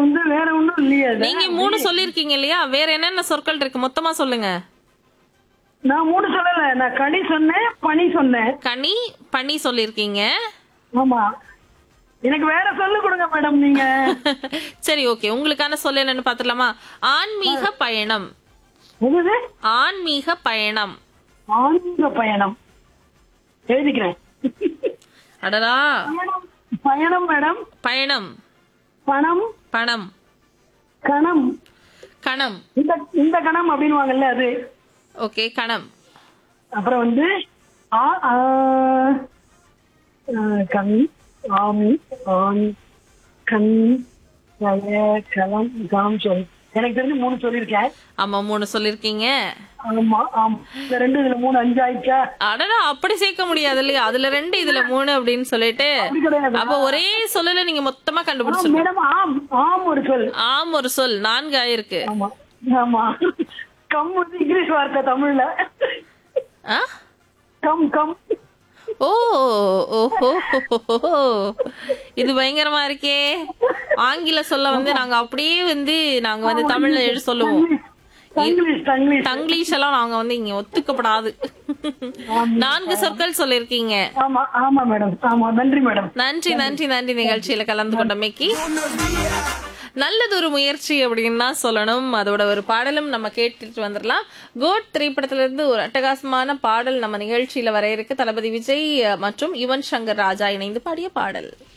வந்து வேற ஒண்ணும் இல்லையே அது. நீங்க மூணு சொல்லிருக்கீங்க இல்லையா வேற என்னென்ன சொற்கள் இருக்கு மொத்தமா சொல்லுங்க நான் மூணு சொல்லல நான் கனி சொன்னேன் பனி சொன்னேன் கனி பண்ணி சொல்லிருக்கீங்க ஆமா எனக்கு வேற சொல்லு கொடுங்க மேடம் நீங்க சரி ஓகே உங்களுக்கான சொல் என்னன்னு பாத்துடலாமா ஆன்மீக பயணம் என்னது ஆன்மீக பயணம் ஆன்மீக பயணம் எழுதிக்கிறேன் அடடா பயணம் பயணம் மேடம் பயணம் பணம் பணம் கணம் கணம் இந்த இந்த கணம் அப்படின்னுவாங்கல்ல அது ஓகே கணம் அப்புறம் வந்து ஆ ஆ, ஆ, கண் ஆமி ஆண் கண் கய களம் கணம் சொல் எனக்கு தெரிஞ்சு மூணு சொல்லியிருக்கேன் ஆமா மூணு சொல்லிருக்கீங்க ஆமா ஆமா இந்த ரெண்டு இதுல மூணு அஞ்சு ஆயிடுச்சா அடடா அப்படி சேர்க்க முடியாது இல்லையா அதுல ரெண்டு இதுல மூணு அப்படின்னு சொல்லிட்டு அப்படி கிடையாது அப்ப ஒரே சொல்லல நீங்க மொத்தமா கண்டுபிடிச்சிருக்கீங்க மேடம் ஆம் ஆம் ஒரு சொல் ஆம் ஒரு சொல் நான்கு ஆயிருக்கு ஆமா ஆமா கம் வந்து இங்கிலீஷ் வார்த்தை தமிழ்ல ஆ? கம் கம் ஓ ஓஹோ இது பயங்கரமா இருக்கே ஆங்கில சொல்ல வந்து நாங்க அப்படியே வந்து நாங்க வந்து தமிழ்ல எழு சொல்லுவோம் தங்கிலீஷ் தங்கிலீஷ் தங்கிலீஷ் எல்லாம் நாங்க வந்து இங்க ஒத்துக்கப்படாது நான்கு சொற்கள் சொல்லிருக்கீங்க ஆமா ஆமா மேடம் ஆமா நன்றி மேடம் நன்றி நன்றி நன்றி நிகழ்ச்சியில கலந்து கொண்டமைக்கு நல்லதொரு முயற்சி அப்படின்னு தான் சொல்லணும் அதோட ஒரு பாடலும் நம்ம கேட்டுட்டு வந்துடலாம் கோட் திரைப்படத்துல இருந்து ஒரு அட்டகாசமான பாடல் நம்ம நிகழ்ச்சியில வர இருக்கு தளபதி விஜய் மற்றும் யுவன் சங்கர் ராஜா இணைந்து பாடிய பாடல்